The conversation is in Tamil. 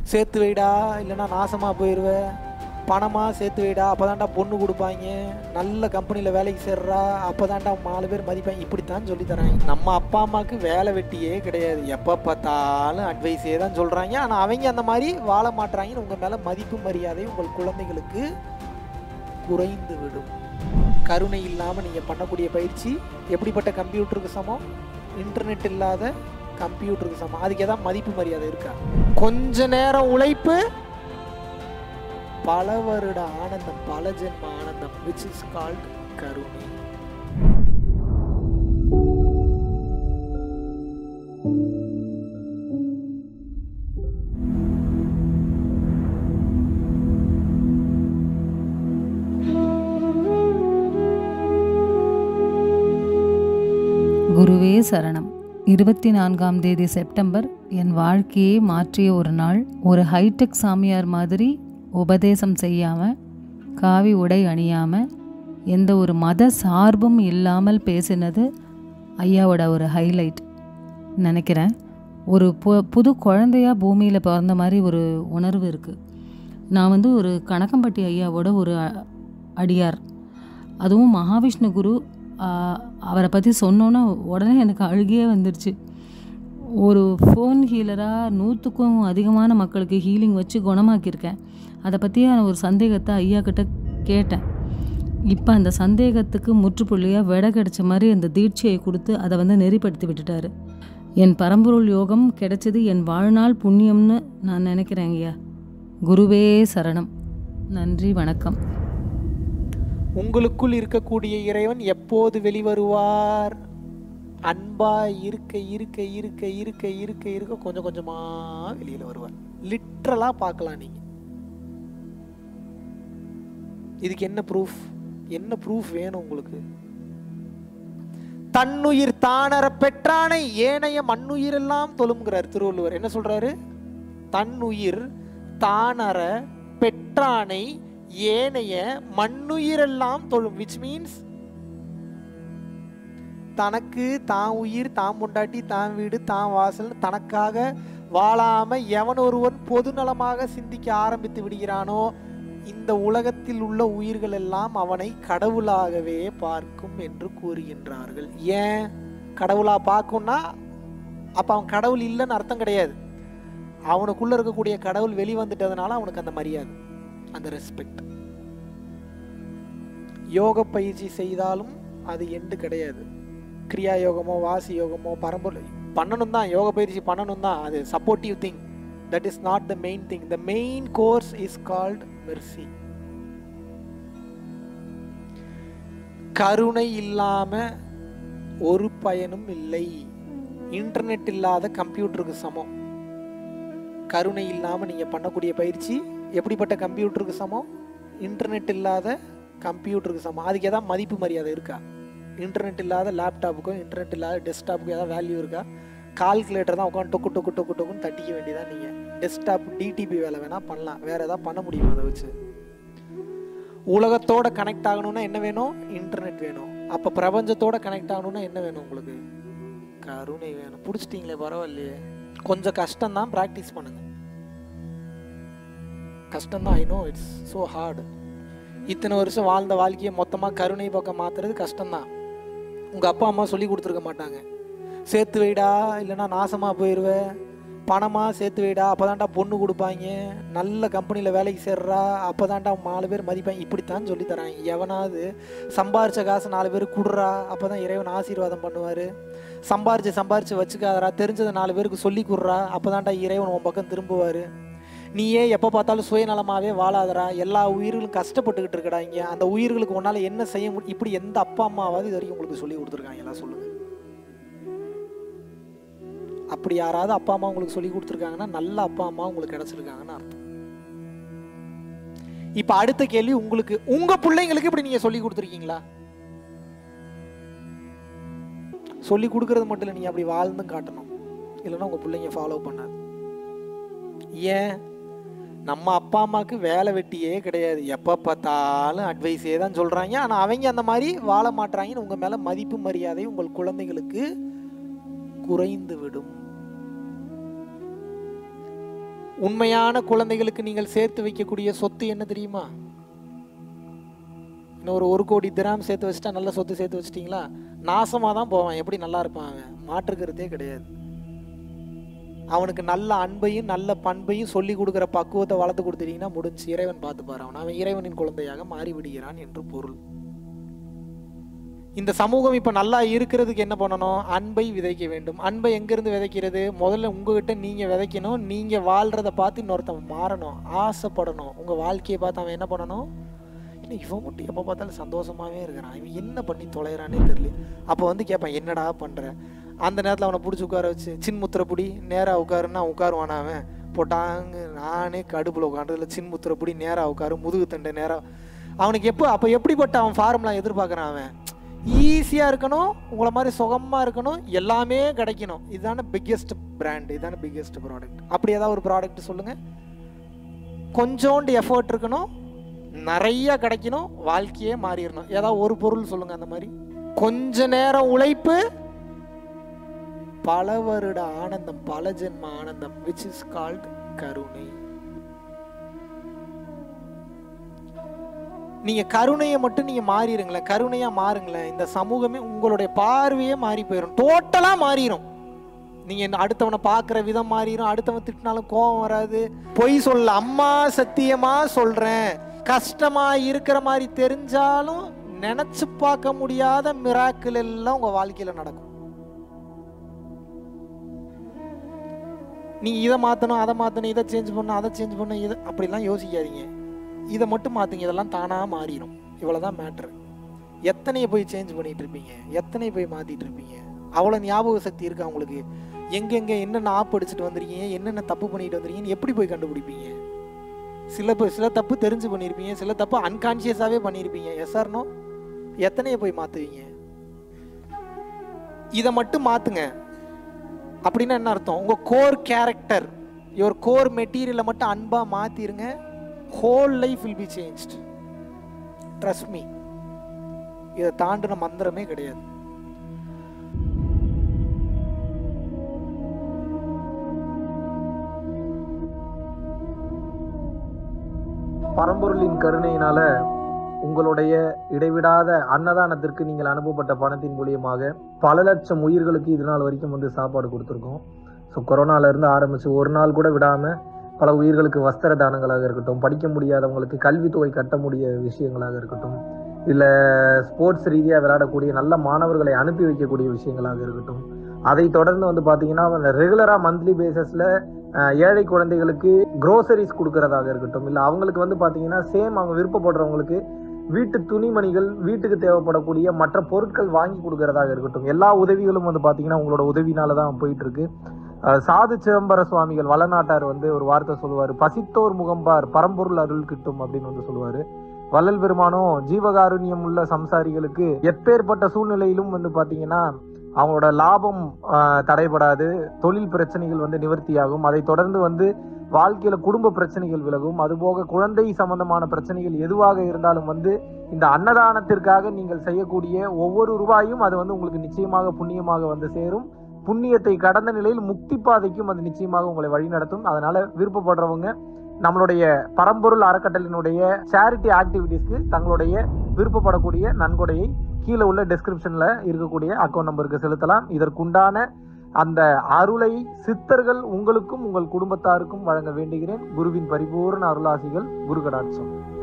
சேர்த்து வைடா இல்லைன்னா நாசமாக போயிடுவ பணமாக சேர்த்து வைடா அப்போ தான்டா பொண்ணு கொடுப்பாங்க நல்ல கம்பெனியில் வேலைக்கு சேர்றா அப்போ தான்டா நாலு பேர் மதிப்பாங்க இப்படித்தான் சொல்லி தராங்க நம்ம அப்பா அம்மாவுக்கு வேலை வெட்டியே கிடையாது எப்போ பார்த்தாலும் அட்வைஸே தான் சொல்கிறாங்க ஆனால் அவங்க அந்த மாதிரி வாழ மாட்றாங்கன்னு உங்கள் மேலே மதிப்பு மரியாதை உங்கள் குழந்தைகளுக்கு குறைந்து விடும் கருணை இல்லாமல் நீங்கள் பண்ணக்கூடிய பயிற்சி எப்படிப்பட்ட கம்ப்யூட்டருக்கு சமம் இன்டர்நெட் இல்லாத கம்ப்யூட்டருக்கு சமம் அதுக்கு ஏதாவது மதிப்பு மரியாதை இருக்கா கொஞ்ச நேரம் உழைப்பு பல வருட ஆனந்தம் பல ஜென்ம ஆனந்தம் விச் இஸ் கால்ட் கருணை குருவே சரணம் இருபத்தி நான்காம் தேதி செப்டம்பர் என் வாழ்க்கையை மாற்றிய ஒரு நாள் ஒரு ஹைடெக் சாமியார் மாதிரி உபதேசம் செய்யாமல் காவி உடை அணியாமல் எந்த ஒரு மத சார்பும் இல்லாமல் பேசினது ஐயாவோட ஒரு ஹைலைட் நினைக்கிறேன் ஒரு பு புது குழந்தையா பூமியில் பிறந்த மாதிரி ஒரு உணர்வு இருக்குது நான் வந்து ஒரு கணக்கம்பட்டி ஐயாவோட ஒரு அ- அடியார் அதுவும் மகாவிஷ்ணு குரு ஆ, அவரை பற்றி சொன்னோன்னே உடனே எனக்கு அழுகையே வந்துடுச்சு ஒரு ஃபோன் ஹீலராக நூற்றுக்கும் அதிகமான மக்களுக்கு ஹீலிங் வச்சு குணமாக்கியிருக்கேன் அதை பற்றியே ஒரு சந்தேகத்தை ஐயா கிட்ட கேட்டேன் இப்போ அந்த சந்தேகத்துக்கு முற்றுப்புள்ளியாக விடை கிடைச்ச மாதிரி அந்த தீட்சையை கொடுத்து அதை வந்து நெறிப்படுத்தி விட்டுட்டாரு என் பரம்பொருள் யோகம் கிடைச்சது என் வாழ்நாள் புண்ணியம்னு நான் நினைக்கிறேன் ஐயா குருவே சரணம் நன்றி வணக்கம் உங்களுக்குள் இருக்கக்கூடிய இறைவன் எப்போது வெளிவருவார் அன்பா இருக்க இருக்க இருக்க இருக்க இருக்க இருக்க கொஞ்சம் கொஞ்சமா வெளியில வருவார் லிட்ரலா பார்க்கலாம் நீங்க இதுக்கு என்ன ப்ரூஃப் என்ன ப்ரூஃப் வேணும் உங்களுக்கு தன்னுயிர் தானர பெற்றானை ஏனைய மண்ணுயிர் எல்லாம் தொழும்ங்கிறார் திருவள்ளுவர் என்ன சொல்றாரு தன்னுயிர் தானர பெற்றானை ஏனைய மண்ணுயிரெல்லாம் தொழும் விச் மீன்ஸ் தனக்கு தான் உயிர் தான் பொண்டாட்டி தான் வீடு தான் வாசல் தனக்காக வாழாம எவன் ஒருவன் பொதுநலமாக சிந்திக்க ஆரம்பித்து விடுகிறானோ இந்த உலகத்தில் உள்ள உயிர்கள் எல்லாம் அவனை கடவுளாகவே பார்க்கும் என்று கூறுகின்றார்கள் ஏன் கடவுளா பார்க்கும்னா அப்ப அவன் கடவுள் இல்லைன்னு அர்த்தம் கிடையாது அவனுக்குள்ள இருக்கக்கூடிய கடவுள் வெளிவந்துட்டதுனால அவனுக்கு அந்த மரியாதை அந்த ரெஸ்பெக்ட் யோக பயிற்சி செய்தாலும் அது எண்டு கிடையாது கிரியா யோகமோ வாசி யோகமோ பரம்பொருள் பண்ணணும் தான் யோக பயிற்சி பண்ணணும் தான் அது supportive thing that is not the main thing the main course is called mercy கருணை இல்லாம ஒரு பயனும் இல்லை இன்டர்நெட் இல்லாத கம்ப்யூட்டருக்கு சமம் கருணை இல்லாம நீங்க பண்ணக்கூடிய பயிற்சி எப்படிப்பட்ட கம்ப்யூட்டருக்கு சமம் இன்டர்நெட் இல்லாத கம்ப்யூட்டருக்கு சமம் அதுக்கு ஏதாவது மதிப்பு மரியாதை இருக்கா இன்டர்நெட் இல்லாத லேப்டாப்புக்கும் இன்டர்நெட் இல்லாத டெஸ்க்டாப்புக்கும் ஏதாவது வேல்யூ இருக்கா கால்குலேட்டர் தான் உட்காந்து டொக்கு டொக்கு டொக்கு டொக்குன்னு தட்டிக்க வேண்டியதான் நீங்கள் டெஸ்க்டாப் டிடிபி வேலை வேணால் பண்ணலாம் வேறு ஏதாவது பண்ண முடியுமா அதை வச்சு உலகத்தோட கனெக்ட் ஆகணும்னா என்ன வேணும் இன்டர்நெட் வேணும் அப்போ பிரபஞ்சத்தோட கனெக்ட் ஆகணும்னா என்ன வேணும் உங்களுக்கு கருணை வேணும் பிடிச்சிட்டிங்களே பரவாயில்லையே கொஞ்சம் கஷ்டம்தான் ப்ராக்டிஸ் பண்ணுங்க கஷ்டம்தான் I know it's so hard இத்தனை வருஷம் வாழ்ந்த வாழ்க்கையை மொத்தமாக கருணை பக்கம் மாற்றுறது கஷ்டம்தான் உங்கள் அப்பா அம்மா சொல்லி கொடுத்துருக்க மாட்டாங்க சேர்த்து வைடா இல்லைன்னா நாசமாக போயிடுவ பணமாக சேர்த்து வைடா அப்போ தான்டா பொண்ணு கொடுப்பாங்க நல்ல கம்பெனியில் வேலைக்கு சேர்றா அப்போ தான்டா நாலு பேர் மதிப்பாங்க இப்படித்தான் சொல்லி தராங்க எவனாவது சம்பாரிச்ச காசு நாலு பேர் குடுறா அப்போ தான் இறைவன் ஆசீர்வாதம் பண்ணுவார் சம்பாரிச்சு சம்பாரிச்சு வச்சுக்காதடா தெரிஞ்சதை நாலு பேருக்கு சொல்லி கொடுறா அப்போ தான்டா இறைவன் உன் பக்கம் திரும்புவார் நீயே எப்போ பார்த்தாலும் சுயநலமாகவே வாழாதடா எல்லா உயிர்களும் கஷ்டப்பட்டுக்கிட்டு இருக்கடா இங்கே அந்த உயிர்களுக்கு உன்னால் என்ன செய்ய முடியும் இப்படி எந்த அப்பா அம்மாவாவது இது வரைக்கும் உங்களுக்கு சொல்லி கொடுத்துருக்காங்க எல்லாம் சொல்லுங்க அப்படி யாராவது அப்பா அம்மா உங்களுக்கு சொல்லி கொடுத்துருக்காங்கன்னா நல்ல அப்பா அம்மா உங்களுக்கு கிடைச்சிருக்காங்கன்னு அர்த்தம் இப்போ அடுத்த கேள்வி உங்களுக்கு உங்க பிள்ளைங்களுக்கு இப்படி நீங்க சொல்லி கொடுத்துருக்கீங்களா சொல்லி கொடுக்கறது மட்டும் இல்லை நீங்க அப்படி வாழ்ந்தும் காட்டணும் இல்லைன்னா உங்க பிள்ளைங்க ஃபாலோ பண்ணாது ஏன் நம்ம அப்பா அம்மாவுக்கு வேலை வெட்டியே கிடையாது எப்போ பார்த்தாலும் அட்வைஸே தான் சொல்கிறாங்க ஆனால் அவங்க அந்த மாதிரி வாழ மாட்றாங்கன்னு உங்கள் மேலே மதிப்பு மரியாதை உங்கள் குழந்தைகளுக்கு குறைந்து விடும் உண்மையான குழந்தைகளுக்கு நீங்கள் சேர்த்து வைக்கக்கூடிய சொத்து என்ன தெரியுமா இன்னும் ஒரு ஒரு கோடி திராம் சேர்த்து வச்சுட்டா நல்ல சொத்து சேர்த்து வச்சிட்டிங்களா நாசமாக தான் போவான் எப்படி நல்லா இருப்பான் அவன் மாற்றுக்கிறதே கிடையாது அவனுக்கு நல்ல அன்பையும் நல்ல பண்பையும் சொல்லி கொடுக்குற பக்குவத்தை வளர்த்து கொடுத்துட்டீங்கன்னா முடிஞ்சு இறைவன் பார்த்துப்பார் அவன் அவன் இறைவனின் குழந்தையாக மாறி விடுகிறான் என்று பொருள் இந்த சமூகம் இப்போ நல்லா இருக்கிறதுக்கு என்ன பண்ணணும் அன்பை விதைக்க வேண்டும் அன்பை எங்கேருந்து விதைக்கிறது முதல்ல உங்ககிட்ட நீங்கள் விதைக்கணும் நீங்கள் வாழ்கிறத பார்த்து இன்னொருத்தன் மாறணும் ஆசைப்படணும் உங்கள் வாழ்க்கையை பார்த்து அவன் என்ன பண்ணணும் இன்னும் இவன் மட்டும் எப்போ பார்த்தாலும் சந்தோஷமாகவே இருக்கிறான் இவன் என்ன பண்ணி தொலைகிறானே தெரியல அப்போ வந்து கேட்பான் என்னடா பண்ணுற அந்த நேரத்தில் அவனை பிடிச்சி உட்கார வச்சு சின்முத்திர பிடி நேராக உட்காருன்னா உட்காருவானா அவன் போட்டாங்க நானே கடுப்பில் உட்காந்துல சின்முத்திர பிடி நேராக உட்காரு முதுகு தண்டை நேராக அவனுக்கு எப்போ அப்போ எப்படிப்பட்ட அவன் ஃபார்முலா எதிர்பார்க்குறான் அவன் ஈஸியாக இருக்கணும் உங்களை மாதிரி சுகமாக இருக்கணும் எல்லாமே கிடைக்கணும் இதுதானே பிக்கெஸ்ட் பிராண்ட் இதுதானே பிக்கெஸ்ட் ப்ராடக்ட் அப்படி ஏதாவது ஒரு ப்ராடக்ட் சொல்லுங்கள் கொஞ்சோண்டு எஃபர்ட் இருக்கணும் நிறைய கிடைக்கணும் வாழ்க்கையே மாறிடணும் ஏதாவது ஒரு பொருள் சொல்லுங்க அந்த மாதிரி கொஞ்ச நேரம் உழைப்பு பல வருட ஆனந்தம் பல ஜென்ம ஆனந்தம் விச் இஸ் கால்ட் கருணை நீங்க கருணையை மட்டும் நீங்க மாறிடுங்களேன் கருணையா மாறுங்களேன் இந்த சமூகமே உங்களுடைய பார்வையே மாறி போயிடும் டோட்டலா மாறிடும் நீங்க இந்த அடுத்தவனை பார்க்குற விதம் மாறிடும் அடுத்தவன் திட்டினாலும் கோபம் வராது பொய் சொல்ல அம்மா சத்தியமா சொல்றேன் கஷ்டமா இருக்கிற மாதிரி தெரிஞ்சாலும் நினைச்சு பார்க்க முடியாத மிராக்கள் எல்லாம் உங்க வாழ்க்கையில நடக்கும் நீங்க இதை மாத்தணும் அதை மாத்தணும் இதை சேஞ்ச் பண்ணணும் அதை சேஞ்ச் பண்ணணும் இதை அப்படிலாம் யோசிக்காதீங்க இதை மட்டும் மாத்துங்க இதெல்லாம் தானா மாறிடும் இவ்வளவுதான் மேட்ரு எத்தனையை போய் சேஞ்ச் பண்ணிட்டு இருப்பீங்க எத்தனை போய் மாத்திட்டு இருப்பீங்க அவ்வளோ ஞாபக சக்தி இருக்கா உங்களுக்கு எங்கெங்க என்னென்ன ஆப் அடிச்சுட்டு வந்திருக்கீங்க என்னென்ன தப்பு பண்ணிட்டு வந்திருக்கீங்கன்னு எப்படி போய் கண்டுபிடிப்பீங்க சில பே- சில தப்பு தெரிஞ்சு பண்ணியிருப்பீங்க சில தப்பு அன்கான்சியஸாகவே பண்ணியிருப்பீங்க எஸ் ஆர்னோ எத்தனையை போய் மாற்றுவீங்க இதை மட்டும் மாற்றுங்க அப்படின்னா என்ன அர்த்தம் உங்கள் கோர் கேரக்டர் யுவர் கோர் மெட்டீரியலை மட்டும் அன்பாக மாற்றிருங்க whole life will be changed trust me இதை தாண்டின மந்திரமே கிடையாது பரம்பொருளின் கருணையினால உங்களுடைய இடைவிடாத அன்னதானத்திற்கு நீங்கள் அனுப்பப்பட்ட பணத்தின் மூலியமாக பல லட்சம் உயிர்களுக்கு இது நாள் வரைக்கும் வந்து சாப்பாடு கொடுத்துருக்கோம் ஸோ கொரோனால இருந்து ஆரம்பிச்சு ஒரு நாள் கூட விடாம பல உயிர்களுக்கு வஸ்திர தானங்களாக இருக்கட்டும் படிக்க முடியாதவங்களுக்கு கல்வித்தொகை கட்ட முடிய விஷயங்களாக இருக்கட்டும் இல்லை ஸ்போர்ட்ஸ் ரீதியாக விளையாடக்கூடிய நல்ல மாணவர்களை அனுப்பி வைக்கக்கூடிய விஷயங்களாக இருக்கட்டும் அதை தொடர்ந்து வந்து பார்த்தீங்கன்னா ரெகுலராக மந்த்லி பேசிஸில் ஏழை குழந்தைகளுக்கு க்ரோசரிஸ் கொடுக்கறதாக இருக்கட்டும் இல்லை அவங்களுக்கு வந்து பார்த்தீங்கன்னா சேம் அவங்க விருப்பப்படுறவங்களுக்கு வீட்டு துணிமணிகள் வீட்டுக்கு தேவைப்படக்கூடிய மற்ற பொருட்கள் வாங்கி கொடுக்கறதாக இருக்கட்டும் எல்லா உதவிகளும் வந்து பார்த்தீங்கன்னா உங்களோட உதவினால தான் போயிட்டு இருக்கு அஹ் சாது சிதம்பர சுவாமிகள் வளநாட்டார் வந்து ஒரு வார்த்தை சொல்லுவார் பசித்தோர் முகம்பார் பரம்பொருள் அருள் கிட்டும் அப்படின்னு வந்து சொல்லுவாரு வள்ளல் பெருமானும் ஜீவகாருண்யம் உள்ள சம்சாரிகளுக்கு எப்பேற்பட்ட சூழ்நிலையிலும் வந்து பாத்தீங்கன்னா அவங்களோட லாபம் ஆஹ், தடைபடாது தொழில் பிரச்சனைகள் வந்து நிவர்த்தியாகும் அதை தொடர்ந்து வந்து வாழ்க்கையில குடும்ப பிரச்சனைகள் விலகும் அதுபோக குழந்தை சம்பந்தமான பிரச்சனைகள் எதுவாக இருந்தாலும் வந்து இந்த அன்னதானத்திற்காக நீங்கள் செய்யக்கூடிய ஒவ்வொரு ரூபாயும் அது வந்து உங்களுக்கு நிச்சயமாக புண்ணியமாக வந்து சேரும் புண்ணியத்தை கடந்த நிலையில் முக்தி பாதைக்கும் அது நிச்சயமாக உங்களை வழிநடத்தும் அதனால விருப்பப்படுறவங்க நம்மளுடைய பரம்பொருள் அறக்கட்டளினுடைய சேரிட்டி ஆக்டிவிட்டீஸ்க்கு தங்களுடைய விருப்பப்படக்கூடிய நன்கொடையை கீழே உள்ள டெஸ்கிரிப்ஷன்ல இருக்கக்கூடிய அக்கௌண்ட் நம்பருக்கு செலுத்தலாம் இதற்குண்டான அந்த அருளை சித்தர்கள் உங்களுக்கும் உங்கள் குடும்பத்தாருக்கும் வழங்க வேண்டுகிறேன் குருவின் பரிபூர்ண அருளாசிகள் குரு கடாட்சம்